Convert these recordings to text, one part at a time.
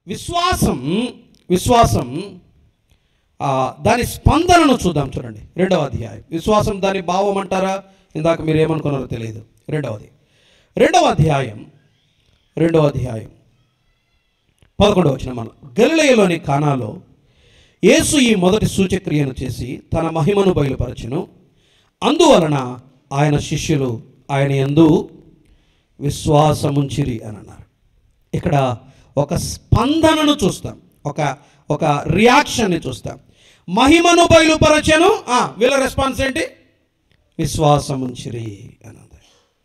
విశ్వాసం విశ్వాసం ఆ, దాని స్పందనను చూద్దాం చూడండి రెండవ అధ్యాయం విశ్వాసం దాని భావం అంటారా ఇందాక మీరు ఏమనుకున్నారో తెలియదు రెండవది రెండవ అధ్యాయం రెండవ అధ్యాయం పదకొండవ వచ్చిన మనం గలిలయలోని కానాలో యేసు ఈ మొదటి సూచక్రియను చేసి తన మహిమను బయలుపరచెను అందువలన ఆయన శిష్యులు ఆయన యందు విశ్వాసముంచిరి అని అన్నారు ఇక్కడ ఒక స్పందనను చూస్తాం ఒక ఒక రియాక్షన్ని చూస్తాం మహిమను బయలుపరచెను ఆ, వీళ్ళ రెస్పాన్స్ ఏంటి విశ్వాసముంచిరి అని ఉంది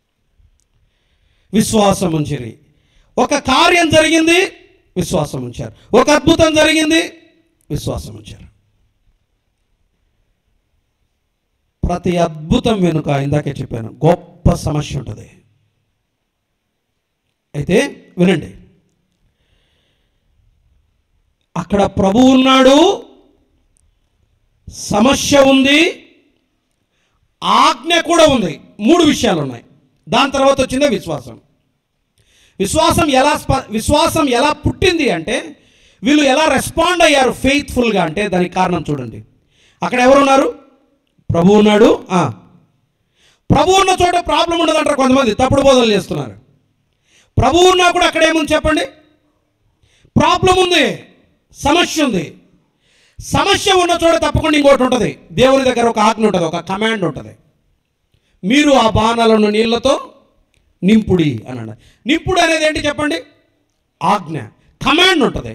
విశ్వాసముంచిరి ఒక కార్యం జరిగింది విశ్వాసం ఉంచారు ఒక అద్భుతం జరిగింది విశ్వాసం ఉంచారు ప్రతి అద్భుతం వెనుక ఇందాకే చెప్పాను గొప్ప సమస్య ఉంటుంది అయితే వినండి అక్కడ ప్రభు ఉన్నాడు సమస్య ఉంది ఆజ్ఞ కూడా ఉంది మూడు విషయాలు ఉన్నాయి దాని తర్వాత వచ్చిందే విశ్వాసం విశ్వాసం ఎలా స్ప- విశ్వాసం ఎలా పుట్టింది అంటే వీళ్ళు ఎలా రెస్పాండ్ అయ్యారు ఫెయిత్ఫుల్గా అంటే దానికి కారణం చూడండి అక్కడ ఎవరున్నారు ప్రభు ఉన్నాడు ఆ. ప్రభు ఉన్న చోట ప్రాబ్లం ఉండదంటారు కొంతమంది తప్పుడు బోధనలు చేస్తున్నారు ప్రభు ఉన్నా కూడా అక్కడ ఏముంది చెప్పండి ప్రాబ్లం ఉంది సమస్య ఉంది సమస్య ఉన్న చోట తప్పకుండా ఇంకోటి ఉంటుంది దేవుని దగ్గర ఒక ఆజ్ఞ ఉంటుంది ఒక కమాండ్ ఉంటుంది మీరు ఆ బాణాలను నీళ్లతో నింపుడి అని అన్నారు నింపుడు అనేది ఏంటి చెప్పండి ఆజ్ఞ కమాండ్ ఉంటుంది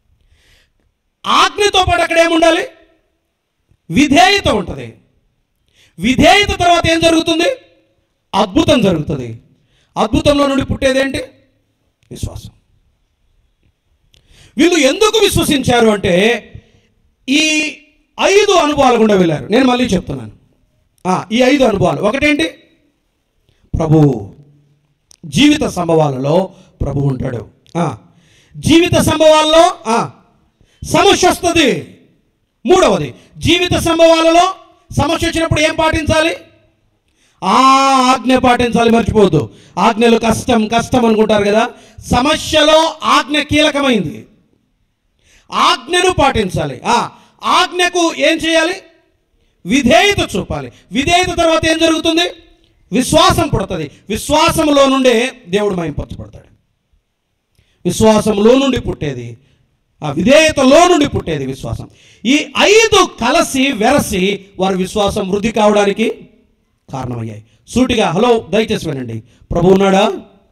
ఆజ్ఞతో పాటు అక్కడ ఏముండాలి విధేయత ఉంటుంది విధేయత తర్వాత ఏం జరుగుతుంది అద్భుతం జరుగుతుంది అద్భుతంలో నుండి పుట్టేదేంటి విశ్వాసం వీళ్ళు ఎందుకు విశ్వసించారు అంటే ఈ ఐదు అనుభవాలు గుండా వెళ్ళారు నేను మళ్ళీ చెప్తున్నాను ఆ, ఈ ఐదు అనుభవాలు ఒకటేంటి ప్రభు జీవిత సంభవాలలో ప్రభు ఉంటాడు ఆ, జీవిత సంభవాల్లో ఆ, సమస్య వస్తుంది మూడవది జీవిత సంభవాలలో సమస్య వచ్చినప్పుడు ఏం పాటించాలి ఆ ఆజ్ఞ పాటించాలి మర్చిపోవద్దు ఆజ్ఞలు కష్టం కష్టం అనుకుంటారు కదా సమస్యలో ఆజ్ఞ కీలకమైంది ఆజ్ఞను పాటించాలి ఆ ఆజ్ఞకు ఏం చేయాలి విధేయత చూపాలి విధేయత తర్వాత ఏం జరుగుతుంది విశ్వాసం పుడుతుంది విశ్వాసంలో నుండే దేవుడు మయంపరచబడతాడు విశ్వాసంలో నుండి పుట్టేది ఆ విధేయతలో నుండి పుట్టేది విశ్వాసం ఈ ఐదు కలసి వెరసి వారి విశ్వాసం వృద్ధి కావడానికి కారణమయ్యాయి సూటిగా హలో దయచేసి వినండి ప్రభు ఉన్నాడా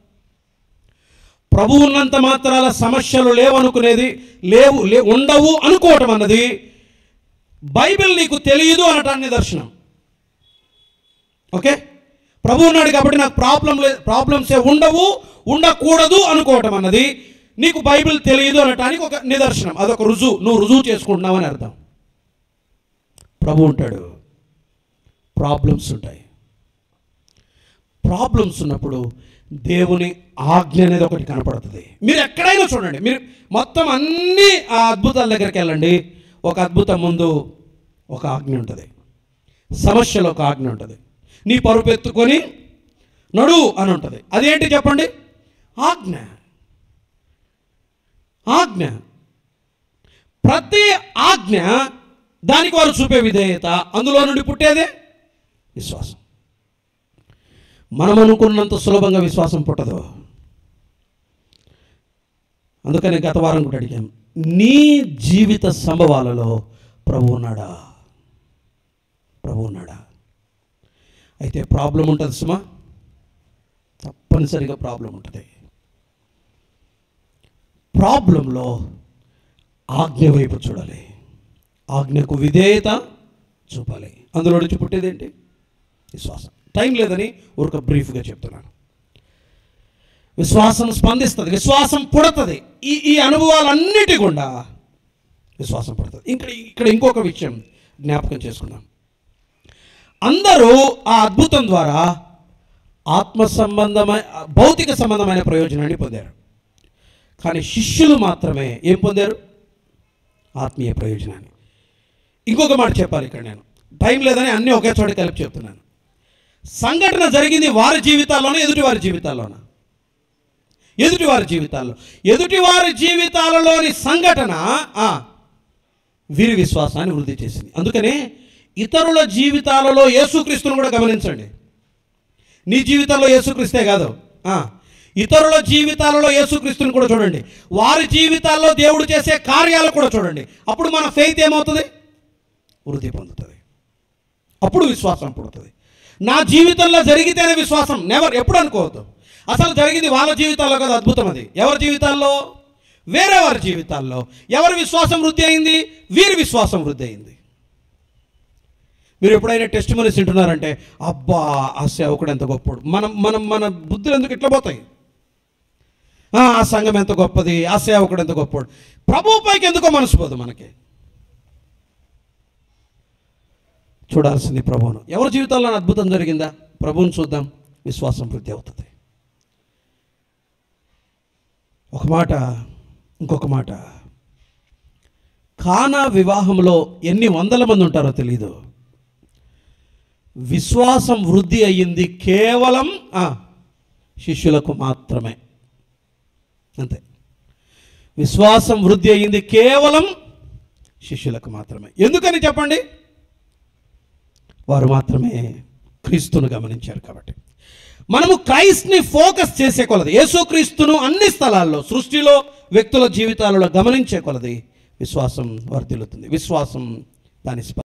ప్రభు ఉన్నంత మాత్రాల సమస్యలు లేవనుకునేది లేవు లే ఉండవు అనుకోవటం అన్నది బైబిల్ నీకు తెలియదు అనటాన్ని నిదర్శనం ఓకే ప్రభు ఉన్నాడు కాబట్టి నాకు ప్రాబ్లం లే ప్రాబ్లమ్సే ఉండవు ఉండకూడదు అనుకోవటం అన్నది నీకు బైబిల్ తెలియదు అనటానికి ఒక నిదర్శనం అదొక రుజువు నువ్వు రుజువు చేసుకుంటున్నావు అని అర్థం ప్రభు ఉంటాడు ప్రాబ్లమ్స్ ఉంటాయి ప్రాబ్లమ్స్ ఉన్నప్పుడు దేవుని ఆజ్ఞ అనేది ఒకటి కనపడుతుంది మీరు ఎక్కడైనా చూడండి మీరు మొత్తం అన్ని ఆ అద్భుతాల దగ్గరికి వెళ్ళండి ఒక అద్భుతం ముందు ఒక ఆజ్ఞ ఉంటుంది సమస్యలో ఒక ఆజ్ఞ ఉంటుంది నీ పరుపు ఎత్తుకొని నడు అని ఉంటుంది అదేంటి చెప్పండి ఆజ్ఞ ఆజ్ఞ ప్రతి ఆజ్ఞ దానికి వారు చూపే విధేయత అందులో నుండి పుట్టేదే విశ్వాసం మనం అనుకున్నంత సులభంగా విశ్వాసం పుట్టదు అందుకని గత వారం కూడా అడిగాం నీ జీవిత సంభవాలలో ప్రభు ఉన్నాడా ప్రభు ఉన్నాడా అయితే ప్రాబ్లం ఉంటుంది సుమా తప్పనిసరిగా ప్రాబ్లం ఉంటుంది ప్రాబ్లంలో ఆజ్ఞ వైపు చూడాలి ఆజ్ఞకు విధేయత చూపాలి అందులో నుంచి పుట్టేదేంటి విశ్వాసం టైం లేదని ఒక బ్రీఫ్గా చెప్తున్నాను విశ్వాసం స్పందిస్తుంది విశ్వాసం పుడుతుంది ఈ ఈ అనుభవాలన్నిటి గుండా విశ్వాసం పడుతుంది ఇక్కడ ఇక్కడ ఇంకొక విషయం జ్ఞాపకం చేసుకుందాం అందరూ ఆ అద్భుతం ద్వారా ఆత్మ సంబంధమైన భౌతిక సంబంధమైన ప్రయోజనాన్ని పొందారు కానీ శిష్యులు మాత్రమే ఏం పొందారు ఆత్మీయ ప్రయోజనాన్ని ఇంకొక మాట చెప్పాలి ఇక్కడ నేను టైం లేదని అన్నీ ఒకే చోట కలిపి చెప్తున్నాను సంఘటన జరిగింది వారి జీవితాల్లోనే ఎదుటి వారి జీవితాల్లోన ఎదుటివారి జీవితాల్లో ఎదుటివారి జీవితాలలోని సంఘటన ఆ, వీరి విశ్వాసాన్ని వృద్ధి చేసింది అందుకనే ఇతరుల జీవితాలలో యేసుక్రీస్తును కూడా గమనించండి నీ జీవితంలో యేసుక్రీస్తే కాదు ఆ, ఇతరుల జీవితాలలో యేసుక్రీస్తుని కూడా చూడండి వారి జీవితాల్లో దేవుడు చేసే కార్యాలు కూడా చూడండి అప్పుడు మన ఫెయిత్ ఏమవుతుంది వృద్ధి పొందుతుంది అప్పుడు విశ్వాసం పుడుతుంది నా జీవితంలో జరిగితేనే విశ్వాసం నెవర్ ఎప్పుడు అనుకోవద్దు అసలు జరిగింది వాళ్ళ జీవితాల్లో కదా అద్భుతం అది ఎవరి జీవితాల్లో వేరే వారి జీవితాల్లో ఎవరి విశ్వాసం వృద్ధి అయింది వీరి విశ్వాసం వృద్ధి అయింది మీరు ఎప్పుడైనా టెస్ట్ మనీస్ వింటున్నారంటే అబ్బా ఆ సేవకుడు ఎంత గొప్పడు మనం మనం మన బుద్ధులు ఎందుకు ఇట్లా పోతాయి ఆ ఆ సంఘం ఎంత గొప్పది ఆ సేవకుడు ఎంత గొప్పడు ప్రభు పైకి ఎందుకో మనసు పోదు మనకి చూడాల్సింది ప్రభువును ఎవరి జీవితాల్లో అద్భుతం జరిగిందా ప్రభువుని చూద్దాం విశ్వాసం వృద్ధి అవుతుంది ఒక మాట ఇంకొక మాట కానా వివాహంలో ఎన్ని వందల మంది ఉంటారో తెలీదు విశ్వాసం వృద్ధి అయ్యింది కేవలం ఆ, శిష్యులకు మాత్రమే అంతే విశ్వాసం వృద్ధి అయ్యింది కేవలం శిష్యులకు మాత్రమే ఎందుకని చెప్పండి వారు మాత్రమే క్రీస్తును గమనించారు కాబట్టి మనము క్రైస్ట్ని ఫోకస్ చేసే కొలది యేసుక్రీస్తును అన్ని స్థలాల్లో సృష్టిలో వ్యక్తుల జీవితాలలో గమనించే కొలది విశ్వాసం వర్ధిల్లుతుంది విశ్వాసం దాని స్ప-